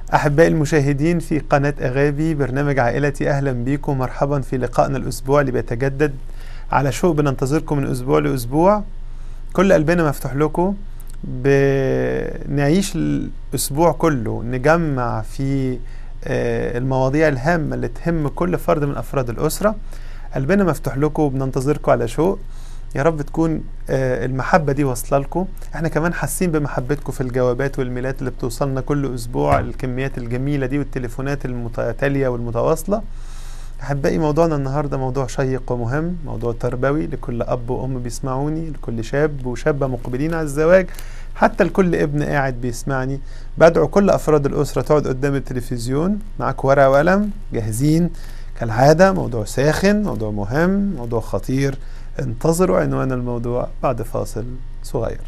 أحبائي المشاهدين في قناة أغابي برنامج عائلتي أهلا بيكم مرحبا في لقائنا الأسبوع اللي بيتجدد على شوق بننتظركم من أسبوع لأسبوع كل قلبنا مفتوح لكم بنعيش الأسبوع كله نجمع في آه، المواضيع الهامة اللي تهم كل فرد من أفراد الأسرة قلبنا مفتوح لكم وبننتظركم على شوق يا رب تكون آه، المحبة دي واصلة لكم احنا كمان حاسين بمحبتكم في الجوابات والميلات اللي بتوصلنا كل أسبوع الكميات الجميلة دي والتليفونات المتتالية والمتواصلة أحبائي موضوعنا النهاردة موضوع شيق ومهم موضوع تربوي لكل أب وأم بيسمعوني لكل شاب وشابة مقبلين على الزواج حتى لكل ابن قاعد بيسمعني بدعو كل أفراد الأسرة تقعد قدام التلفزيون معاك ورقة وقلم جاهزين كالعادة موضوع ساخن موضوع مهم موضوع خطير انتظروا عنوان الموضوع بعد فاصل صغير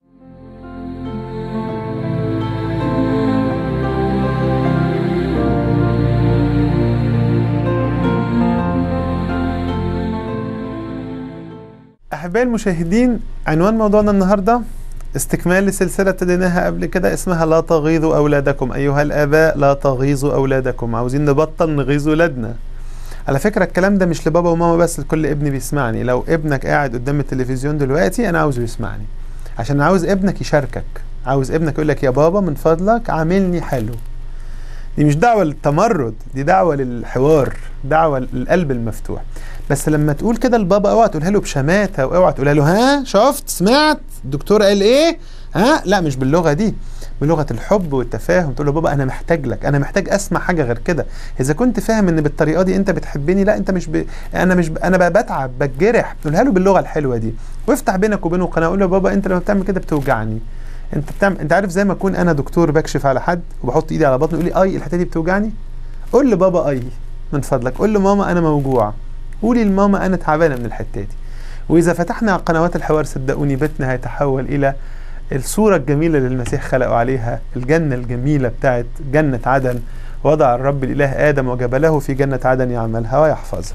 أحبائي المشاهدين عنوان موضوعنا النهاردة استكمال لسلسلة ابتديناها قبل كده اسمها لا تغيظوا أولادكم أيها الآباء لا تغيظوا أولادكم عاوزين نبطل نغيظ ولادنا على فكرة الكلام ده مش لبابا وماما بس لكل ابن بيسمعني لو ابنك قاعد قدام التلفزيون دلوقتي أنا عاوزه يسمعني عشان أنا عاوز ابنك يشاركك عاوز ابنك يقول لك يا بابا من فضلك عاملني حلو دي مش دعوة للتمرد دي دعوة للحوار دعوة للقلب المفتوح بس لما تقول كده لبابا اوعى تقولها له بشماتة واوعى تقولها له ها شفت سمعت الدكتور قال ايه ها لا مش باللغة دي بلغة الحب والتفاهم تقول له بابا انا محتاج لك انا محتاج اسمع حاجة غير كده اذا كنت فاهم ان بالطريقة دي انت بتحبني لا انت مش ب... انا مش ب... انا بقى بتعب بتجرح تقولها له باللغة الحلوة دي وافتح بينك وبينه قناة قول له بابا انت لما بتعمل كده بتوجعني انت بتعمل انت عارف زي ما اكون انا دكتور بكشف على حد وبحط ايدي على بطنه يقول لي اي الحته دي بتوجعني قول لبابا اي من فضلك قول لماما انا موجوع قولي لماما انا تعبانه من الحته دي واذا فتحنا قنوات الحوار صدقوني بيتنا هيتحول الى الصوره الجميله اللي المسيح خلقه عليها الجنه الجميله بتاعت جنه عدن وضع الرب الاله ادم وجبله في جنه عدن يعملها ويحفظها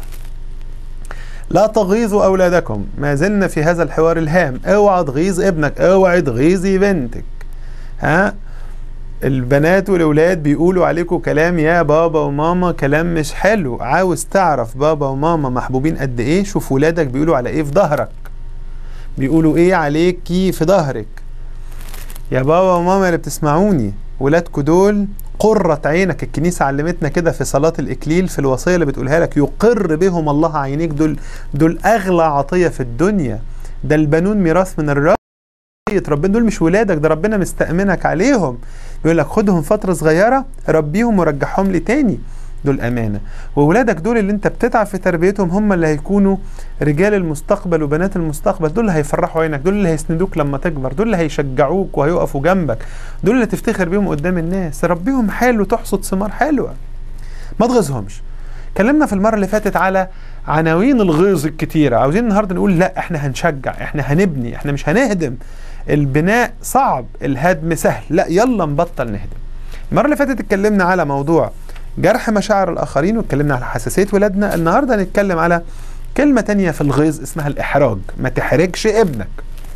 لا تغيظوا اولادكم ما زلنا في هذا الحوار الهام اوعى تغيظ ابنك اوعى تغيظي بنتك ها البنات والاولاد بيقولوا عليكم كلام يا بابا وماما كلام مش حلو عاوز تعرف بابا وماما محبوبين قد ايه شوف ولادك بيقولوا على ايه في ظهرك بيقولوا ايه عليكي في ظهرك يا بابا وماما اللي بتسمعوني ولادكوا دول قرة عينك الكنيسة علمتنا كده في صلاة الإكليل في الوصية اللي بتقولها لك يقر بهم الله عينيك دول دول أغلى عطية في الدنيا ده البنون ميراث من الرب ربنا دول مش ولادك ده ربنا مستأمنك عليهم يقول لك خدهم فترة صغيرة ربيهم ورجعهم لي تاني دول أمانة وولادك دول اللي انت بتتعب في تربيتهم هم اللي هيكونوا رجال المستقبل وبنات المستقبل دول اللي هيفرحوا عينك دول اللي هيسندوك لما تكبر دول اللي هيشجعوك وهيقفوا جنبك دول اللي تفتخر بيهم قدام الناس ربيهم حلو تحصد ثمار حلوة ما تغيظهمش اتكلمنا في المرة اللي فاتت على عناوين الغيظ الكتيرة عاوزين النهاردة نقول لا احنا هنشجع احنا هنبني احنا مش هنهدم البناء صعب الهدم سهل لا يلا نبطل نهدم المرة اللي فاتت اتكلمنا على موضوع جرح مشاعر الآخرين واتكلمنا على حساسية ولادنا النهاردة هنتكلم على كلمة تانية في الغيظ اسمها الإحراج ما تحرجش ابنك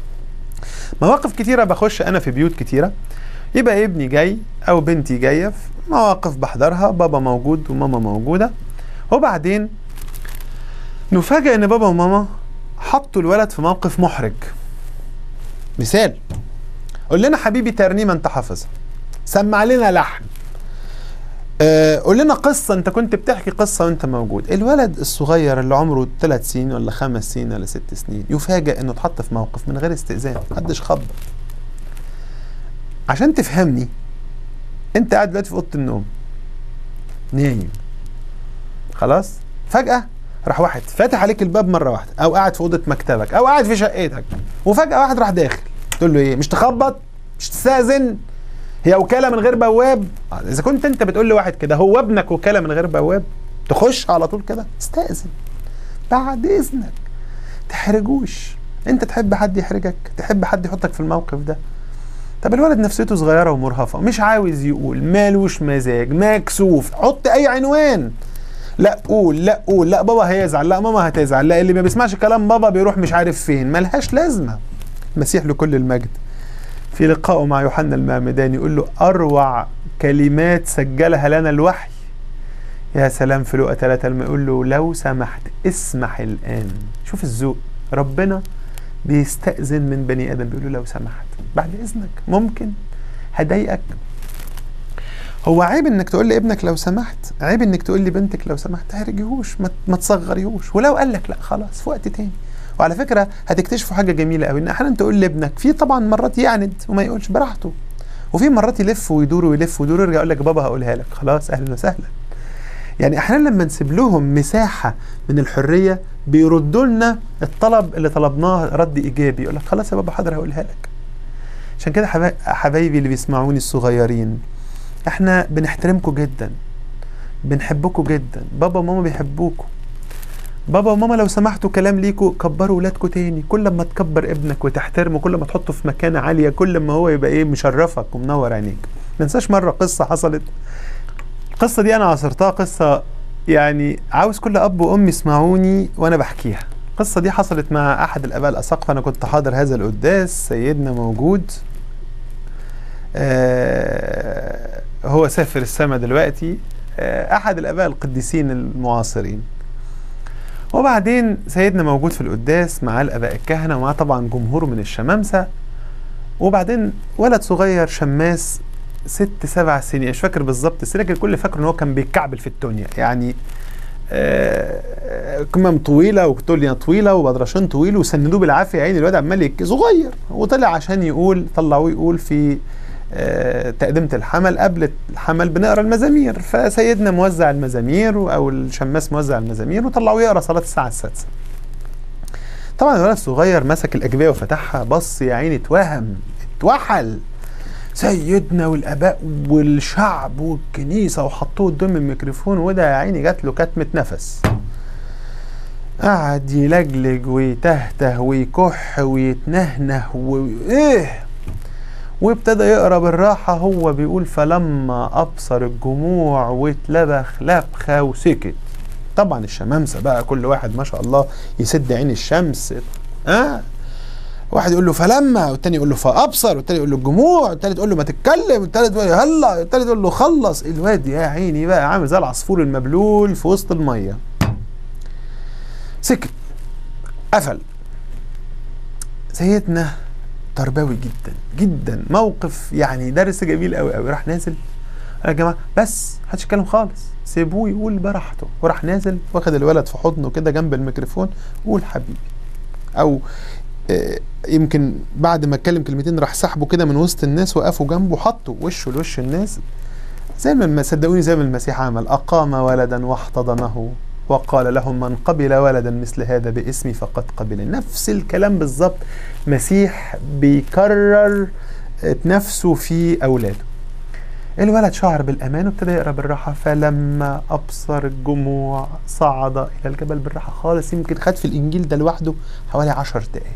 مواقف كتيرة بخش أنا في بيوت كتيرة يبقى ابني جاي أو بنتي جاية في مواقف بحضرها بابا موجود وماما موجودة وبعدين نفاجئ ان بابا وماما حطوا الولد في موقف محرج مثال قول لنا حبيبي ترنيمه انت حافظها سمع لنا لحن آه قول لنا قصة انت كنت بتحكي قصة وانت موجود الولد الصغير اللي عمره ثلاث سنين ولا خمس سنين ولا ست سنين يفاجئ انه اتحط في موقف من غير استئذان محدش خبط عشان تفهمني انت قاعد دلوقتي في اوضه النوم نايم خلاص فجأة راح واحد فاتح عليك الباب مرة واحدة أو قاعد في أوضة مكتبك أو قاعد في شقتك وفجأة واحد راح داخل تقول له إيه مش تخبط مش تستأذن هي وكالة من غير بواب إذا كنت أنت بتقول لواحد كده هو ابنك وكالة من غير بواب تخش على طول كده استأذن بعد إذنك تحرجوش أنت تحب حد يحرجك تحب حد يحطك في الموقف ده طب الولد نفسيته صغيرة ومرهفة مش عاوز يقول مالوش مزاج مكسوف حط أي عنوان لا قول لا قول لا بابا هيزعل لا ماما هتزعل لا اللي ما بيسمعش كلام بابا بيروح مش عارف فين ملهاش لازمة المسيح له كل المجد في لقائه مع يوحنا المعمداني يقول له أروع كلمات سجلها لنا الوحي يا سلام في لقا ثلاثة لما يقول له لو سمحت اسمح الآن شوف الذوق ربنا بيستأذن من بني آدم بيقول له لو سمحت بعد إذنك ممكن هضايقك هو عيب انك تقول لابنك لو سمحت عيب انك تقول لبنتك لو سمحت تهرجيهوش ما, ما تصغريهوش ولو قال لك لا خلاص في وقت تاني وعلى فكره هتكتشفوا حاجه جميله قوي ان احيانا تقول لابنك في طبعا مرات يعند وما يقولش براحته وفي مرات يلف ويدور ويلف ويدور ويرجع يقول لك بابا هقولها لك خلاص اهلا وسهلا يعني احيانا لما نسيب لهم مساحه من الحريه بيردوا لنا الطلب اللي طلبناه رد ايجابي يقول لك خلاص يا بابا حاضر هقولها لك عشان كده حبا- حبايبي اللي بيسمعوني الصغيرين احنا بنحترمكم جدا بنحبكم جدا بابا وماما بيحبوكم بابا وماما لو سمحتوا كلام ليكوا كبروا ولادكم تاني كل ما تكبر ابنك وتحترمه كل ما تحطه في مكانة عالية كل ما هو يبقى ايه مشرفك ومنور عينيك ما ننساش مرة قصة حصلت القصة دي انا عاصرتها قصة يعني عاوز كل اب وام يسمعوني وانا بحكيها القصة دي حصلت مع احد الاباء الاساقفة انا كنت حاضر هذا القداس سيدنا موجود آه هو سافر السماء دلوقتي آه احد الاباء القديسين المعاصرين وبعدين سيدنا موجود في القداس مع الاباء الكهنه ومعاه طبعا جمهور من الشمامسه وبعدين ولد صغير شماس ست سبع سنين مش فاكر بالظبط السنه لكن الكل فاكر ان هو كان بيتكعبل في الدنيا يعني آه، كمام طويله وتوليا طويله وبدرشين طويل وسندوه بالعافيه يا عيني الواد عمال يك- صغير وطلع عشان يقول طلعوه يقول في آه، تقدمة الحمل قبل الحمل بنقرا المزامير فسيدنا موزع المزامير او الشماس موزع المزامير وطلعوه يقرا صلاه الساعه السادسه طبعا الولد الصغير مسك الاجبيه وفتحها بص يا عيني اتوهم اتوحل سيدنا والاباء والشعب والكنيسه وحطوه قدام الميكروفون وده يا عيني جات له كتمه نفس قعد يلجلج ويتهته ويكح ويتنهنه وايه وابتدى يقرا بالراحه هو بيقول فلما ابصر الجموع واتلبخ لبخه وسكت طبعا الشمامسه بقى كل واحد ما شاء الله يسد عين الشمس اه واحد يقول له فلما والتاني يقول له فابصر والتاني يقول له الجموع والتالت يقول له ما تتكلم والتالت يقول له هلا والتالت يقول له خلص الواد يا عيني بقى عامل زي العصفور المبلول في وسط الميه سكت قفل سيدنا تربوي جدا جدا موقف يعني درس جميل قوي قوي راح نازل قال يا جماعه بس محدش يتكلم خالص سيبوه يقول براحته وراح نازل واخد الولد في حضنه كده جنب الميكروفون قول حبيبي او آه، يمكن بعد ما اتكلم كلمتين راح سحبه كده من وسط الناس وقفوا جنبه حطوا وشه لوش الناس زي ما الم- صدقوني زي ما المسيح عمل اقام ولدا واحتضنه وقال لهم من قبل ولدا مثل هذا باسمي فقد قبل نفس الكلام بالظبط مسيح بيكرر نفسه في اولاده الولد شعر بالامان وابتدى يقرا بالراحه فلما ابصر الجموع صعد الى الجبل بالراحه خالص يمكن خد في الانجيل ده لوحده حوالي عشر دقائق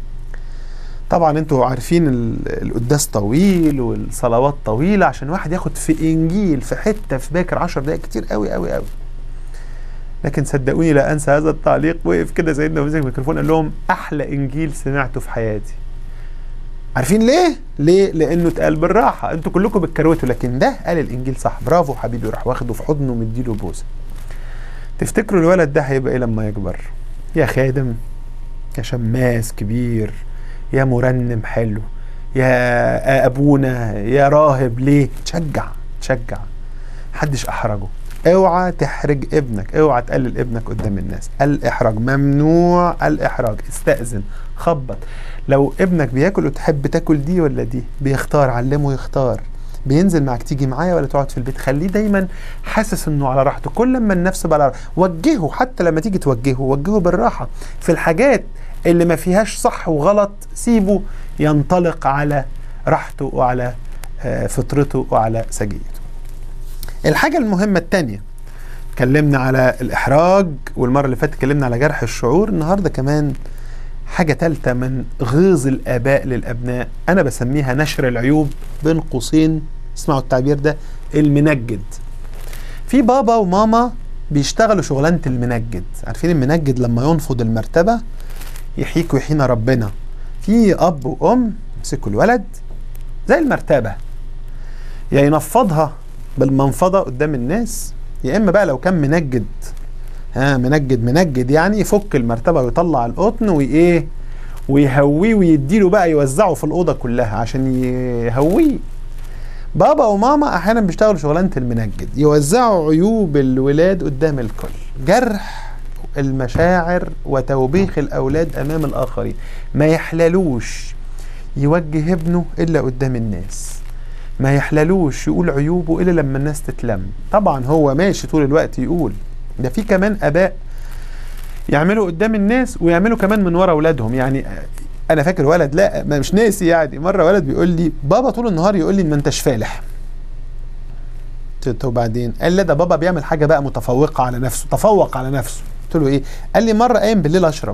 طبعا انتوا عارفين ال- القداس طويل والصلوات طويله عشان واحد ياخد في انجيل في حته في باكر عشر دقائق كتير قوي قوي قوي لكن صدقوني لا انسى هذا التعليق وقف كده سيدنا ومسك الميكروفون قال لهم احلى انجيل سمعته في حياتي عارفين ليه؟ ليه؟ لانه اتقال بالراحه انتوا كلكم بتكروتوا لكن ده قال الانجيل صح برافو حبيبي راح واخده في حضنه ومديله بوسه تفتكروا الولد ده هيبقى ايه لما يكبر؟ يا خادم يا شماس كبير يا مرنم حلو يا ابونا يا راهب ليه؟ تشجع تشجع محدش احرجه اوعى تحرج ابنك اوعى تقلل ابنك قدام الناس الاحراج ممنوع الاحراج استأذن خبط لو ابنك بياكل وتحب تاكل دي ولا دي بيختار علمه يختار بينزل معك تيجي معايا ولا تقعد في البيت خليه دايما حاسس انه على راحته كل ما النفس بقى على راحته وجهه حتى لما تيجي توجهه وجهه بالراحه في الحاجات اللي ما فيهاش صح وغلط سيبه ينطلق على راحته وعلى آه، فطرته وعلى سجيته الحاجة المهمة التانية اتكلمنا على الإحراج والمرة اللي فاتت اتكلمنا على جرح الشعور النهاردة كمان حاجة تالتة من غيظ الآباء للأبناء أنا بسميها نشر العيوب بين قوسين اسمعوا التعبير ده المنجد في بابا وماما بيشتغلوا شغلانة المنجد عارفين المنجد لما ينفض المرتبة يحيك ويحينا ربنا في أب وأم يمسكوا الولد زي المرتبة يا ينفضها بالمنفضة قدام الناس يا إما بقى لو كان منجد ها منجد منجد يعني يفك المرتبة ويطلع القطن وإيه ويهويه ويديله بقى يوزعه في الأوضة كلها عشان يهويه بابا وماما أحيانا بيشتغلوا شغلانة المنجد يوزعوا عيوب الولاد قدام الكل جرح المشاعر وتوبيخ الأولاد أمام الآخرين ما يحللوش يوجه ابنه إلا قدام الناس ما يحللوش يقول عيوبه إلا لما الناس تتلم طبعا هو ماشي طول الوقت يقول ده في كمان آباء يعملوا قدام الناس ويعملوا كمان من ورا اولادهم يعني انا فاكر ولد لا ما مش ناسي يعني مره ولد بيقول لي بابا طول النهار يقول لي ما انتش فالح قلت له وبعدين قال لا ده بابا بيعمل حاجه بقى متفوقه على نفسه تفوق على نفسه قلت له ايه قال لي مره قايم بالليل اشرب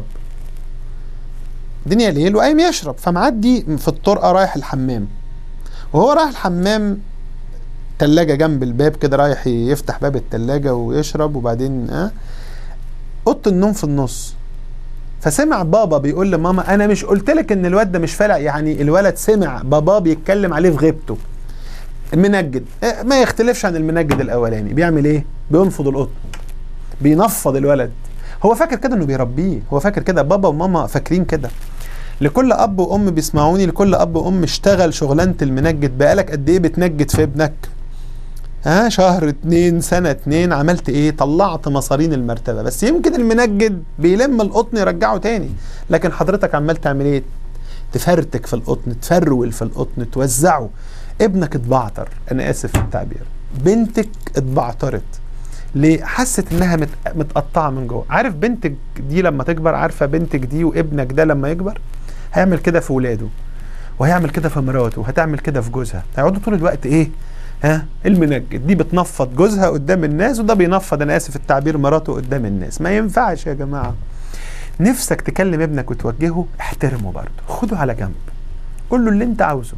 الدنيا ليل وقايم يشرب فمعدي في الطرقه رايح الحمام وهو رايح الحمام تلاجة جنب الباب كده رايح يفتح باب التلاجة ويشرب وبعدين اه اوضه النوم في النص فسمع بابا بيقول لماما انا مش قلت لك ان الواد ده مش فالع يعني الولد سمع بابا بيتكلم عليه في غيبته المنجد اه ما يختلفش عن المنجد الاولاني بيعمل ايه بينفض القطن بينفض الولد هو فاكر كده انه بيربيه هو فاكر كده بابا وماما فاكرين كده لكل اب وام بيسمعوني لكل اب وام اشتغل شغلانه المنجد بقالك قد ايه بتنجد في ابنك ها شهر اتنين سنة اتنين عملت ايه طلعت مصارين المرتبة بس يمكن المنجد بيلم القطن يرجعه تاني لكن حضرتك عمال تعمل ايه تفرتك في القطن تفرول في القطن توزعه ابنك اتبعتر انا اسف في التعبير بنتك اتبعترت ليه حست انها مت... متقطعه من جوه عارف بنتك دي لما تكبر عارفه بنتك دي وابنك ده لما يكبر هيعمل كده في ولاده وهيعمل كده في مراته وهتعمل كده في جوزها هيقعدوا طول الوقت ايه ها المنجد دي بتنفض جوزها قدام الناس وده بينفض انا اسف التعبير مراته قدام الناس ما ينفعش يا جماعه نفسك تكلم ابنك وتوجهه احترمه برضه خده على جنب قول له اللي انت عاوزه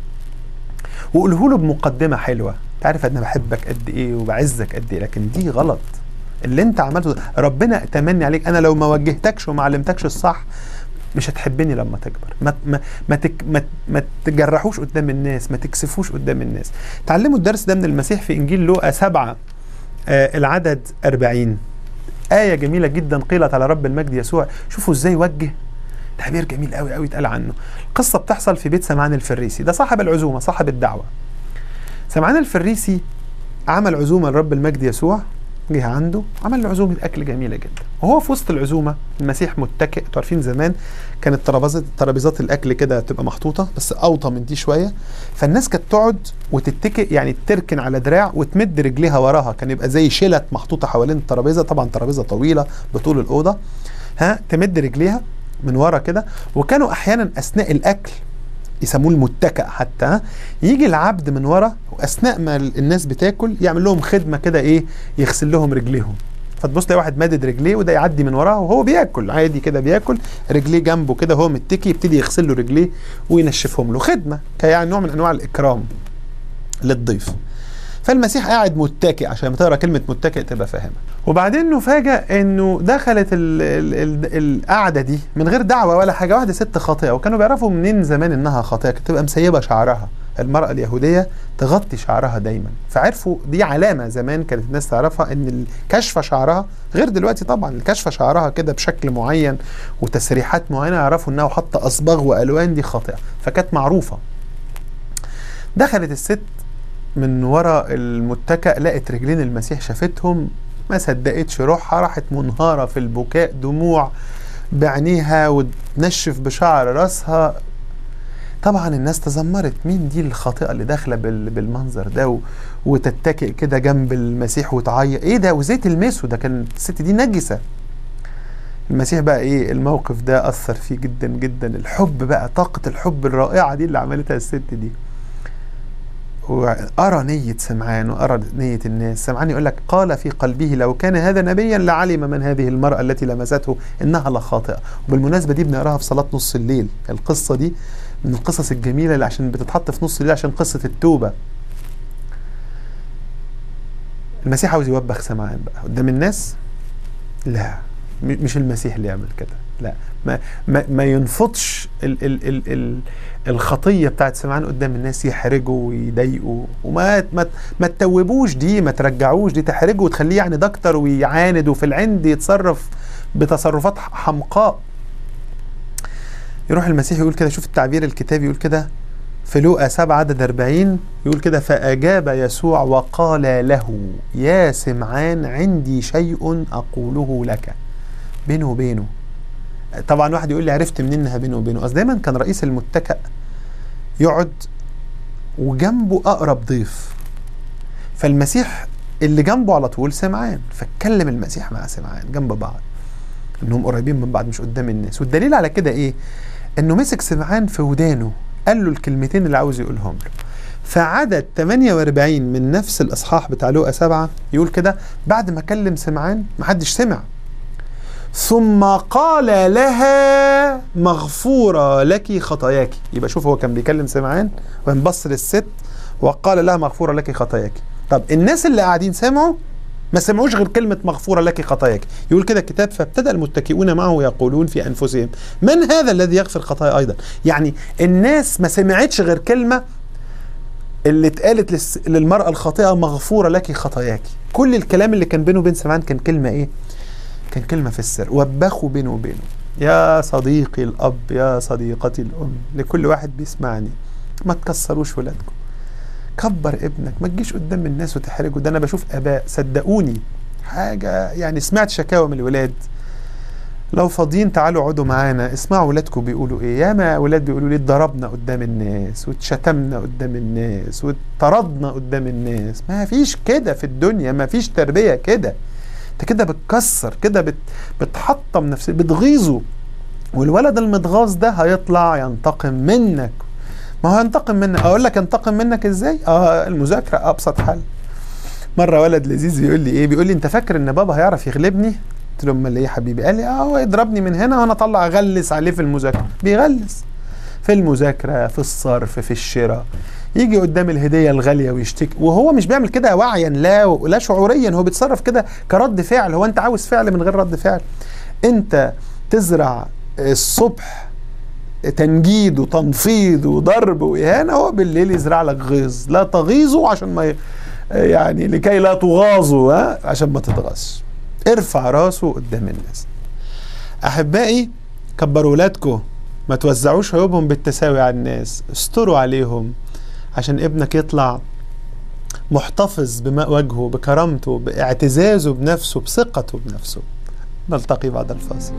وقوله له بمقدمه حلوه انت عارف انا بحبك قد ايه وبعزك قد ايه لكن دي غلط اللي انت عملته ده ربنا تمني عليك انا لو ما وجهتكش وما علمتكش الصح مش هتحبني لما تكبر ما ما ما, تك ما, ما تجرحوش قدام الناس ما تكسفوش قدام الناس تعلموا الدرس ده من المسيح في انجيل لوقا سبعة آه العدد 40 آية جميلة جدا قيلت على رب المجد يسوع شوفوا ازاي وجه تعبير جميل قوي قوي اتقال عنه القصة بتحصل في بيت سمعان الفريسي ده صاحب العزومة صاحب الدعوة سمعان الفريسي عمل عزومة لرب المجد يسوع جه عنده عمل له عزومه اكل جميله جدا وهو في وسط العزومه المسيح متكئ انتوا عارفين زمان كانت ترابيزات ترابيزات الاكل كده تبقى محطوطه بس اوطى من دي شويه فالناس كانت تقعد وتتكئ يعني تركن على دراع وتمد رجليها وراها كان يبقى زي شلت محطوطه حوالين الترابيزه طبعا ترابيزه طويله بطول الاوضه ها تمد رجليها من ورا كده وكانوا احيانا اثناء الاكل يسموه المتكأ حتى يجي العبد من ورا واثناء ما الناس بتاكل يعمل لهم خدمه كده ايه يغسل لهم رجليهم فتبص تلاقي واحد مادد رجليه وده يعدي من وراه وهو بياكل عادي كده بياكل رجليه جنبه كده هو متكي يبتدي يغسل له رجليه وينشفهم له خدمه كيعني نوع من انواع الاكرام للضيف فالمسيح قاعد متكئ عشان لما تقرا كلمه متكئ تبقى فاهمها وبعدين نفاجئ انه دخلت ال ال ال القعده دي من غير دعوه ولا حاجه واحده ست خاطئه وكانوا بيعرفوا منين زمان انها خاطئه كانت تبقى مسيبه شعرها المرأة اليهودية تغطي شعرها دايما فعرفوا دي علامة زمان كانت الناس تعرفها ان كشف شعرها غير دلوقتي طبعا كشف شعرها كده بشكل معين وتسريحات معينة يعرفوا انها حاطة اصباغ والوان دي خاطئة فكانت معروفة دخلت الست من ورا المتكأ لقت رجلين المسيح شافتهم ما صدقتش روحها راحت منهارة في البكاء دموع بعينيها وتنشف بشعر راسها طبعا الناس تذمرت مين دي الخاطئة اللي داخلة بالمنظر ده وتتكئ كده جنب المسيح وتعيط ايه ده وزيت المسه ده كان الست دي نجسة المسيح بقى ايه الموقف ده اثر فيه جدا جدا الحب بقى طاقة الحب الرائعة دي اللي عملتها الست دي وأرى نية سمعان وأرى نية الناس سمعان يقول لك قال في قلبه لو كان هذا نبيا لعلم من هذه المرأة التي لمسته إنها لخاطئة وبالمناسبة دي بنقراها في صلاة نص الليل القصة دي من القصص الجميلة اللي عشان بتتحط في نص الليل عشان قصة التوبة المسيح عاوز يوبخ سمعان بقى قدام الناس لا مش المسيح اللي يعمل كده لا ما ما, ما ينفضش ال ال ال ال الخطيه بتاعت سمعان قدام الناس يحرجه ويضايقه وما ما ما تتوبوش دي ما ترجعوش دي تحرجه وتخليه يعني دكتور ويعاند وفي العند يتصرف بتصرفات حمقاء يروح المسيح يقول كده شوف التعبير الكتابي يقول كده في لوقا 7 عدد 40 يقول كده فأجاب يسوع وقال له يا سمعان عندي شيء أقوله لك بينه وبينه طبعا واحد يقول لي عرفت منين انها بينه وبينه اصل دايما كان رئيس المتكأ يقعد وجنبه اقرب ضيف فالمسيح اللي جنبه على طول سمعان فاتكلم المسيح مع سمعان جنب بعض انهم قريبين من بعض مش قدام الناس والدليل على كده ايه انه مسك سمعان في ودانه قال له الكلمتين اللي عاوز يقولهم له فعدد 48 من نفس الاصحاح بتاع لوقا 7 يقول كده بعد ما كلم سمعان محدش سمع ثم قال لها مغفورة لك خطاياك يبقى شوف هو كان بيكلم سمعان وانبص للست وقال لها مغفورة لك خطاياك طب الناس اللي قاعدين سمعوا ما سمعوش غير كلمة مغفورة لك خطاياك يقول كده الكتاب فابتدأ المتكئون معه يقولون في أنفسهم من هذا الذي يغفر خطايا أيضا يعني الناس ما سمعتش غير كلمة اللي اتقالت للس- للمرأة الخاطئة مغفورة لك خطاياك كل الكلام اللي كان بينه وبين سمعان كان كلمة ايه كان كلمة في السر وبخوا بينه وبينه يا صديقي الأب يا صديقتي الأم لكل واحد بيسمعني ما تكسروش ولادكم كبر ابنك ما تجيش قدام الناس وتحرجه ده انا بشوف اباء صدقوني حاجه يعني سمعت شكاوى من الولاد لو فاضيين تعالوا اقعدوا معانا اسمعوا ولادكم بيقولوا ايه ياما اولاد بيقولوا لي اتضربنا قدام الناس واتشتمنا قدام الناس واتطردنا قدام الناس ما فيش كده في الدنيا ما فيش تربيه كده انت كده بتكسر كده بت بتحطم نفسك بتغيظه والولد المتغاظ ده هيطلع ينتقم منك ما هو ينتقم منك اقول لك ينتقم منك ازاي اه المذاكره ابسط حل مره ولد لذيذ بيقول لي ايه بيقول لي انت فاكر ان بابا هيعرف يغلبني قلت له امال ايه يا حبيبي قال لي اه هو يضربني من هنا وانا اطلع اغلس عليه في المذاكره بيغلس في المذاكره في الصرف في الشراء يجي قدام الهديه الغاليه ويشتكي وهو مش بيعمل كده وعيا لا لا شعوريا هو بيتصرف كده كرد فعل هو انت عاوز فعل من غير رد فعل انت تزرع الصبح تنجيد وتنفيض وضرب واهانه هو بالليل يزرع لك غيظ لا تغيظوا عشان ما ي... يعني لكي لا تغاظوا ها عشان ما تتغاظش ارفع راسه قدام الناس احبائي كبروا ولادكم ما توزعوش عيوبهم بالتساوي على الناس استروا عليهم عشان ابنك يطلع محتفظ بماء وجهه بكرامته باعتزازه بنفسه بثقته بنفسه نلتقي بعد الفاصل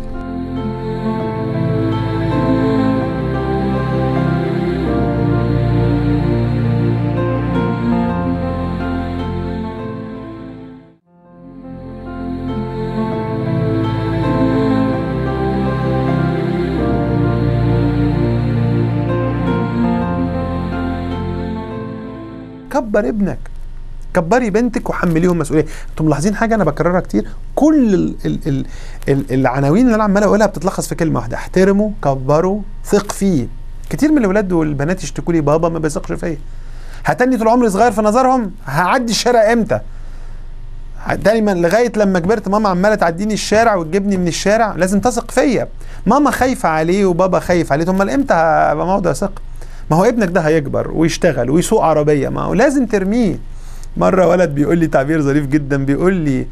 كبر ابنك كبري بنتك وحمليهم مسؤوليه انتم ملاحظين حاجه انا بكررها كتير كل ال ال ال ال العناوين اللي انا عمال اقولها بتتلخص في كلمه واحده احترموا كبروا ثق فيه كتير من الولاد والبنات يشتكوا لي بابا ما بيثقش فيا هتني طول عمري صغير في نظرهم هعدي الشارع امتى دايما لغايه لما كبرت ماما عماله تعديني الشارع وتجيبني من الشارع لازم تثق فيا ماما خايفه عليه وبابا خايف عليه امال امتى هبقى موضوع ثقه ما هو ابنك ده هيكبر ويشتغل ويسوق عربيه ما هو لازم ترميه مره ولد بيقول لي تعبير ظريف جدا بيقول لي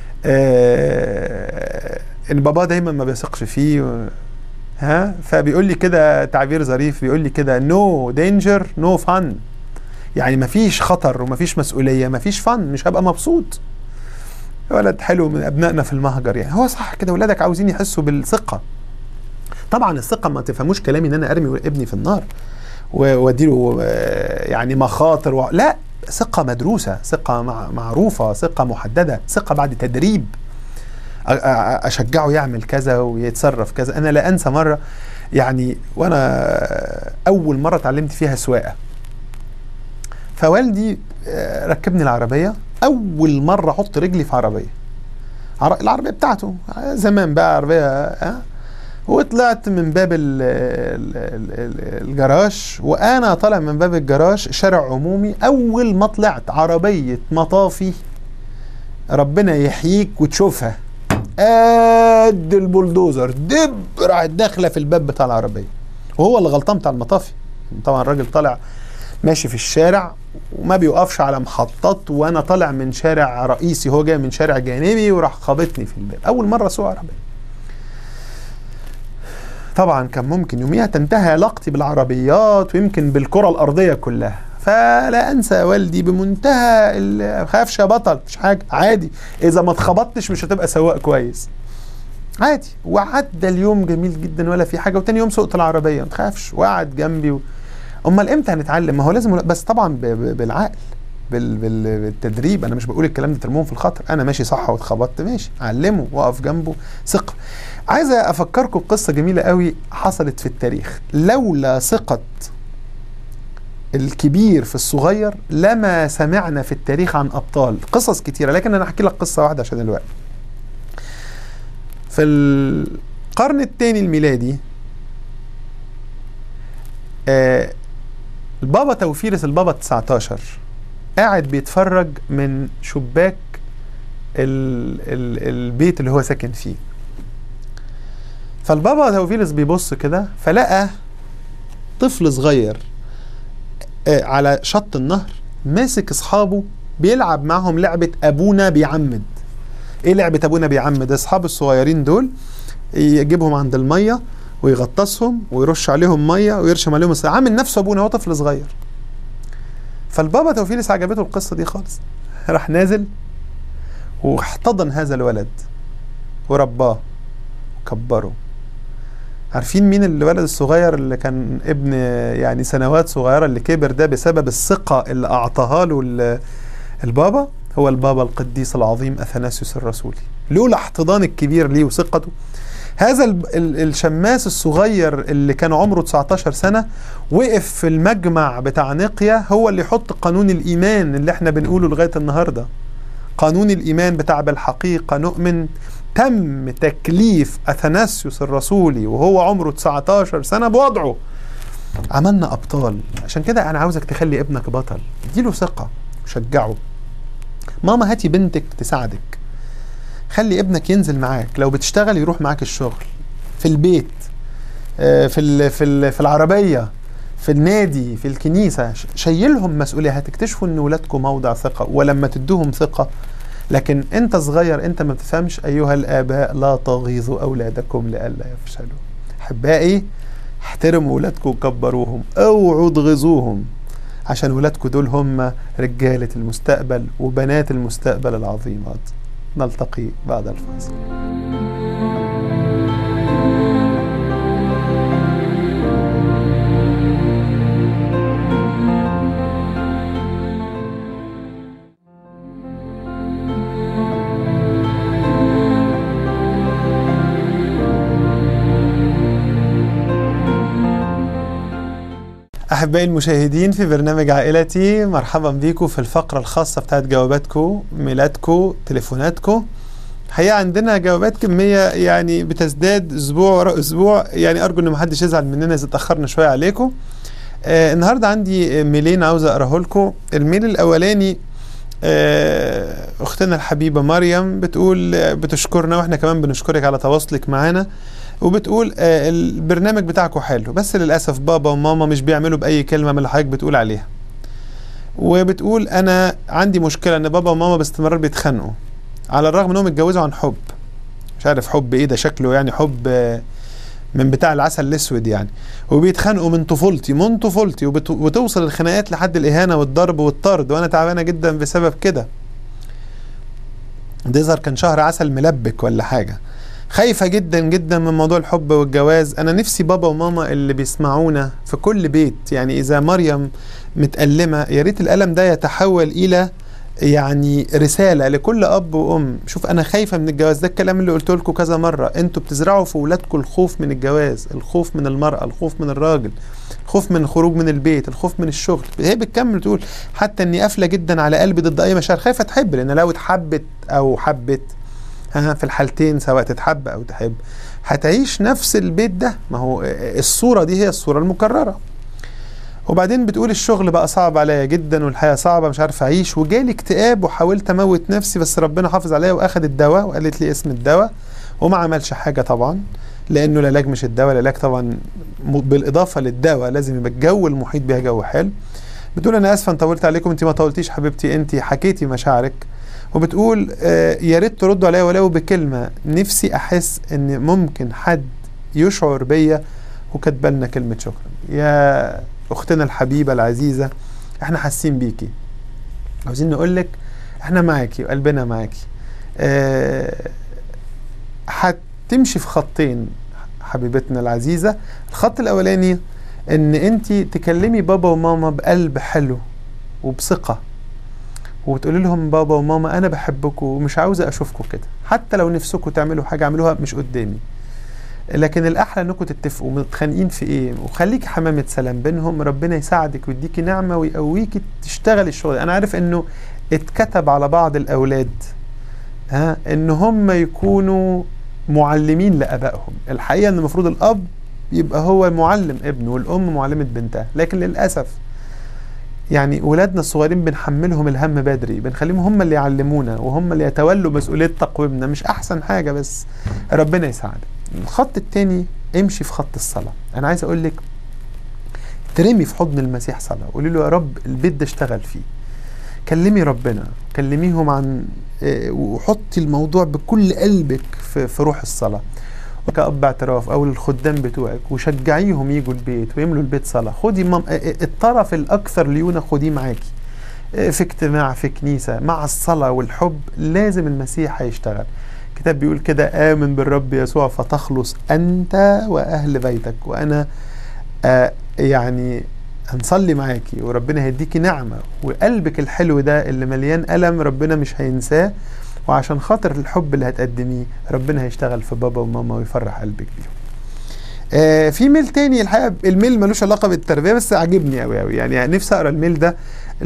آه ان بابا دايما ما بيثقش فيه و... ها فبيقول لي كده تعبير ظريف بيقول لي كده نو دينجر نو فن يعني مفيش خطر ومفيش مسؤوليه مفيش فن مش هبقى مبسوط ولد حلو من ابنائنا في المهجر يعني هو صح كده ولادك عاوزين يحسوا بالثقه طبعا الثقه ما تفهموش كلامي ان انا ارمي ابني في النار واديله يعني مخاطر و... لا ثقة مدروسة ثقة مع... معروفة ثقة محددة ثقة بعد تدريب أشجعه يعمل كذا ويتصرف كذا أنا لا أنسى مرة يعني وأنا أول مرة اتعلمت فيها سواقة فوالدي ركبني العربية أول مرة أحط رجلي في عربية العربية بتاعته زمان بقى عربية أه؟ وطلعت من باب ال ال الجراج وانا طالع من باب الجراج شارع عمومي اول ما طلعت عربيه مطافي ربنا يحييك وتشوفها قد البلدوزر دب راحت داخله في الباب بتاع العربيه وهو اللي غلطان بتاع المطافي طبعا الراجل طالع ماشي في الشارع وما بيوقفش على محطات وانا طالع من شارع رئيسي هو جاي من شارع جانبي وراح خابطني في الباب اول مره اسوق عربيه طبعا كان ممكن يوميها تنتهي علاقتي بالعربيات ويمكن بالكره الارضيه كلها فلا انسى والدي بمنتهى ال- خافش يا بطل مش حاجه عادي اذا ما اتخبطتش مش هتبقى سواق كويس عادي وعدى اليوم جميل جدا ولا في حاجه وتاني يوم سوقت العربيه ما تخافش وقعد جنبي و... امال امتى هنتعلم ما هو لازم بس طبعا ب... ب... بالعقل بال... بال... بالتدريب انا مش بقول الكلام ده ترموهم في الخطر انا ماشي صح واتخبطت ماشي علمه واقف جنبه ثقه عايز افكركم بقصه جميله قوي حصلت في التاريخ لولا ثقه الكبير في الصغير لما سمعنا في التاريخ عن ابطال قصص كتيره لكن انا احكي لك قصه واحده عشان الوقت في القرن الثاني الميلادي آه البابا توفيرس البابا 19 قاعد بيتفرج من شباك ال ال البيت اللي هو ساكن فيه فالبابا توفيرس بيبص كده فلقى طفل صغير آه على شط النهر ماسك اصحابه بيلعب معهم لعبه ابونا بيعمد ايه لعبه ابونا بيعمد اصحاب الصغيرين دول يجيبهم عند الميه ويغطسهم ويرش عليهم ميه ويرشم عليهم الصغير. عامل نفسه ابونا هو طفل صغير فالبابا توفيلس عجبته القصه دي خالص راح نازل واحتضن هذا الولد ورباه وكبره عارفين مين الولد الصغير اللي كان ابن يعني سنوات صغيرة اللي كبر ده بسبب الثقة اللي أعطاها له البابا هو البابا القديس العظيم أثناسيوس الرسولي لولا احتضان الكبير ليه وثقته هذا الشماس الصغير اللي كان عمره 19 سنة وقف في المجمع بتاع نقيا هو اللي يحط قانون الإيمان اللي احنا بنقوله لغاية النهاردة قانون الإيمان بتاع بالحقيقة نؤمن تم تكليف أثناسيوس الرسولي وهو عمره 19 سنة بوضعه عملنا أبطال عشان كده أنا عاوزك تخلي ابنك بطل اديله ثقة وشجعه ماما هاتي بنتك تساعدك خلي ابنك ينزل معاك لو بتشتغل يروح معاك الشغل في البيت في ال في ال في العربيه في النادي في الكنيسه شيلهم مسؤوليه هتكتشفوا ان ولادكم موضع ثقه ولما تدوهم ثقه لكن انت صغير انت ما تفهمش ايها الاباء لا تغيظوا اولادكم لئلا يفشلوا احبائي احترموا ولادكم وكبروهم اوعوا تغيظوهم عشان ولادكم دول هم رجاله المستقبل وبنات المستقبل العظيمات نلتقي بعد الفاصل أحبائي المشاهدين في برنامج عائلتي مرحبا بيكم في الفقرة الخاصة بتاعت جواباتكم ميلادكم تليفوناتكم الحقيقة عندنا جوابات كمية يعني بتزداد أسبوع وراء أسبوع يعني أرجو إن محدش يزعل مننا إذا اتأخرنا شوية عليكم آه النهاردة عندي ميلين عاوز أقراه لكم الميل الأولاني آه أختنا الحبيبة مريم بتقول بتشكرنا وإحنا كمان بنشكرك على تواصلك معانا وبتقول آه البرنامج بتاعكم حلو بس للاسف بابا وماما مش بيعملوا باي كلمه من اللي حضرتك بتقول عليها وبتقول انا عندي مشكله ان بابا وماما باستمرار بيتخانقوا على الرغم انهم اتجوزوا عن حب مش عارف حب ايه ده شكله يعني حب آه من بتاع العسل الاسود يعني وبيتخانقوا من طفولتي من طفولتي وتوصل الخناقات لحد الاهانه والضرب والطرد وانا تعبانه جدا بسبب كده ده يظهر كان شهر عسل ملبك ولا حاجه خايفة جدا جدا من موضوع الحب والجواز أنا نفسي بابا وماما اللي بيسمعونا في كل بيت يعني إذا مريم متألمة يا ريت الألم ده يتحول إلى يعني رسالة لكل أب وأم شوف أنا خايفة من الجواز ده الكلام اللي قلت لكم كذا مرة أنتوا بتزرعوا في ولادكم الخوف من الجواز الخوف من المرأة الخوف من الراجل الخوف من الخروج من البيت الخوف من الشغل هي بتكمل تقول حتى اني قافله جدا على قلبي ضد اي مشاعر خايفه تحب لان لو اتحبت او حبت في الحالتين سواء تتحب او تحب هتعيش نفس البيت ده ما هو الصوره دي هي الصوره المكرره وبعدين بتقول الشغل بقى صعب عليا جدا والحياه صعبه مش عارف اعيش وجالي اكتئاب وحاولت اموت نفسي بس ربنا حافظ عليا واخد الدواء وقالت لي اسم الدواء وما عملش حاجه طبعا لانه العلاج مش الدواء العلاج طبعا م- بالاضافه للدواء لازم يبقى الجو المحيط بيها جو حلو بتقول انا اسفه ان طولت عليكم انت ما طولتيش حبيبتي انت حكيتي مشاعرك وبتقول آه، يا ريت تردوا عليا ولو بكلمه نفسي احس ان ممكن حد يشعر بيا وكاتبه لنا كلمه شكرا يا اختنا الحبيبه العزيزه احنا حاسين بيكي عاوزين نقول لك احنا معاكي وقلبنا معاكي آه، هتمشي في خطين حبيبتنا العزيزه الخط الاولاني ان انت تكلمي بابا وماما بقلب حلو وبثقه وتقولي لهم بابا وماما انا بحبكم ومش عاوزه اشوفكم كده حتى لو نفسكم تعملوا حاجه اعملوها مش قدامي لكن الاحلى انكم تتفقوا متخانقين في ايه وخليكي حمامه سلام بينهم ربنا يساعدك ويديكي نعمه ويقويكي تشتغلي الشغل انا عارف انه اتكتب على بعض الاولاد ها ان هم يكونوا معلمين لابائهم الحقيقه ان المفروض الاب يبقى هو معلم ابنه والام معلمه بنتها لكن للاسف يعني ولادنا الصغيرين بنحملهم الهم بدري بنخليهم هم اللي يعلمونا وهم اللي يتولوا مسؤوليه تقويمنا مش احسن حاجه بس ربنا يساعدك الخط التاني امشي في خط الصلاه انا عايز اقول لك ترمي في حضن المسيح صلاه قولي له يا رب البيت ده اشتغل فيه كلمي ربنا كلميهم عن آه، وحطي الموضوع بكل قلبك في, في روح الصلاه كأب اعتراف او للخدام بتوعك وشجعيهم يجوا البيت ويملوا البيت صلاه خدي مم... آه، آه، الطرف الاكثر ليونه خديه معاكي آه، في اجتماع في كنيسه مع الصلاه والحب لازم المسيح هيشتغل الكتاب بيقول كده آمن بالرب يسوع فتخلص أنت وأهل بيتك وأنا آه يعني هنصلي معاكي وربنا هيديكي نعمة وقلبك الحلو ده اللي مليان ألم ربنا مش هينساه وعشان خاطر الحب اللي هتقدميه ربنا هيشتغل في بابا وماما ويفرح قلبك بيهم آه في ميل تاني الحقيقه الميل ملوش علاقه بالتربيه بس عاجبني قوي قوي يعني نفسي اقرا الميل ده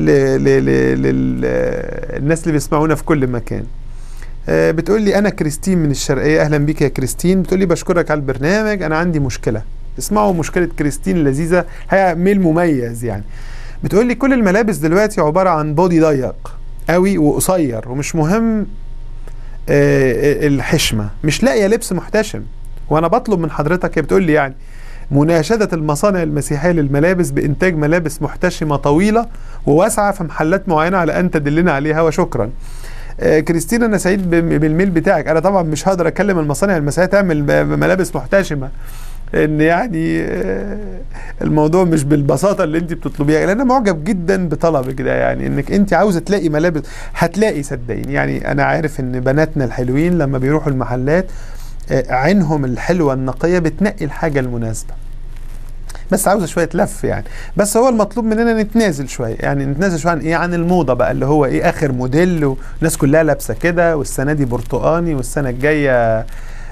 للناس اللي بيسمعونا في كل مكان آه، بتقول لي انا كريستين من الشرقيه اهلا بيك يا كريستين بتقول لي بشكرك على البرنامج انا عندي مشكله اسمعوا مشكله كريستين اللذيذه هي ميل مميز يعني بتقول لي كل الملابس دلوقتي عباره عن بودي ضيق قوي وقصير ومش مهم آه، الحشمه مش لاقيه لبس محتشم وانا بطلب من حضرتك هي بتقول لي يعني مناشدة المصانع المسيحية للملابس بإنتاج ملابس محتشمة طويلة وواسعة في محلات معينة على أن تدلنا عليها وشكرا آه، كريستينا انا سعيد بم- بالميل بتاعك انا طبعا مش هقدر اكلم المصانع المسيحيه تعمل ب- ملابس محتشمه ان يعني آه، الموضوع مش بالبساطه اللي انت بتطلبيها لان انا معجب جدا بطلبك ده يعني انك انت عاوزه تلاقي ملابس هتلاقي صدقيني يعني انا عارف ان بناتنا الحلوين لما بيروحوا المحلات آه، عينهم الحلوه النقيه بتنقي الحاجه المناسبه بس عاوزه شويه لف يعني بس هو المطلوب مننا نتنازل شويه يعني نتنازل شويه عن ايه عن الموضه بقى اللي هو ايه اخر موديل والناس كلها لابسه كده والسنه دي برتقاني والسنه الجايه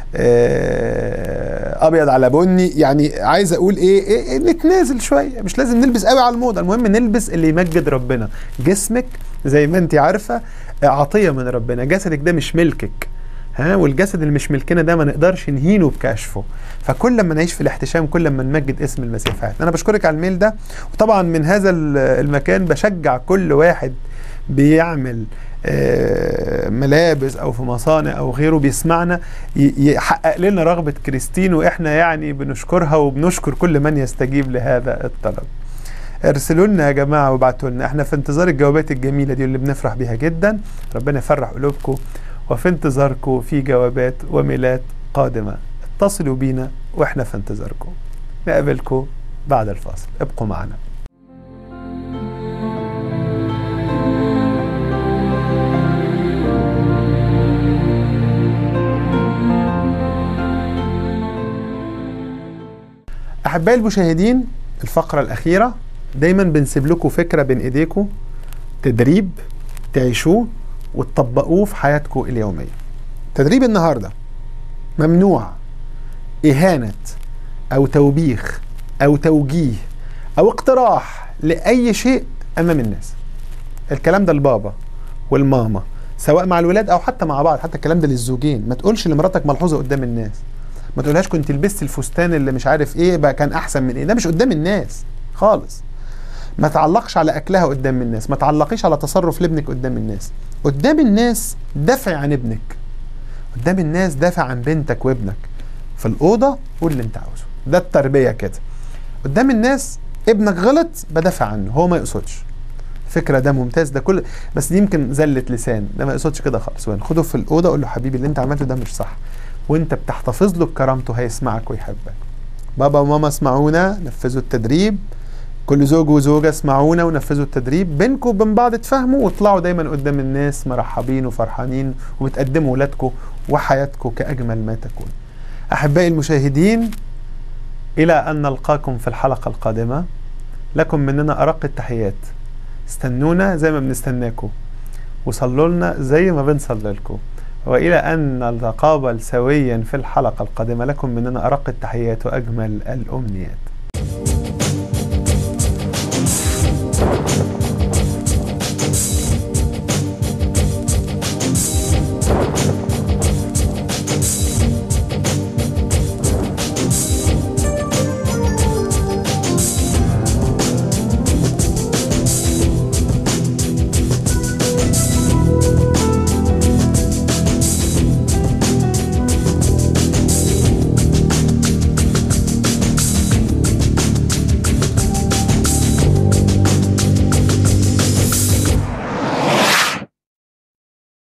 آه، ابيض على بني يعني عايز اقول ايه, إيه, إيه نتنازل شويه مش لازم نلبس قوي على الموضه المهم نلبس اللي يمجد ربنا جسمك زي ما انت عارفه آه، عطيه من ربنا جسدك ده مش ملكك ها والجسد اللي مش ملكنا ده ما نقدرش نهينه بكشفه فكل ما نعيش في الاحتشام كل ما نمجد اسم المسيح في حياتنا انا بشكرك على الميل ده وطبعا من هذا ال- المكان بشجع كل واحد بيعمل آه، ملابس او في مصانع او غيره بيسمعنا ي- يحقق لنا رغبه كريستين واحنا يعني بنشكرها وبنشكر كل من يستجيب لهذا الطلب ارسلوا لنا يا جماعه وابعتوا لنا احنا في انتظار الجوابات الجميله دي اللي بنفرح بيها جدا ربنا يفرح قلوبكم وفي انتظاركم في جوابات وميلات قادمه اتصلوا بينا واحنا في انتظاركم نقابلكم بعد الفاصل ابقوا معنا احبائي المشاهدين الفقره الاخيره دايما بنسيب لكم فكره بين ايديكم تدريب تعيشوه وتطبقوه في حياتكم اليوميه تدريب النهارده ممنوع اهانه او توبيخ او توجيه او اقتراح لاي شيء امام الناس الكلام ده لبابا والماما سواء مع الولاد او حتى مع بعض حتى الكلام ده للزوجين ما تقولش لمراتك ملحوظه قدام الناس ما تقولهاش كنت لبست الفستان اللي مش عارف ايه بقى كان احسن من ايه ده مش قدام الناس خالص ما تعلقش على اكلها قدام الناس ما تعلقيش على تصرف لابنك قدام الناس قدام الناس دافع عن ابنك قدام الناس دافع عن بنتك وابنك في الاوضه قول اللي انت عاوزه ده التربيه كده قدام الناس ابنك غلط بدافع عنه هو ما يقصدش الفكره ده ممتاز ده كل بس دي يمكن زله لسان ده ما يقصدش كده خالص وين خده في الاوضه قول له حبيبي اللي انت عملته ده مش صح وانت بتحتفظ له بكرامته هيسمعك ويحبك بابا وماما اسمعونا نفذوا التدريب كل زوج وزوجة اسمعونا ونفذوا التدريب بينكم وبين بعض تفهموا واطلعوا دايما قدام الناس مرحبين وفرحانين وبتقدموا ولادكم وحياتكم كأجمل ما تكون أحبائي المشاهدين إلى أن نلقاكم في الحلقة القادمة لكم مننا أرق التحيات استنونا زي ما بنستناكم وصلوا لنا زي ما بنصلي لكم وإلى أن نتقابل سويا في الحلقة القادمة لكم مننا أرق التحيات وأجمل الأمنيات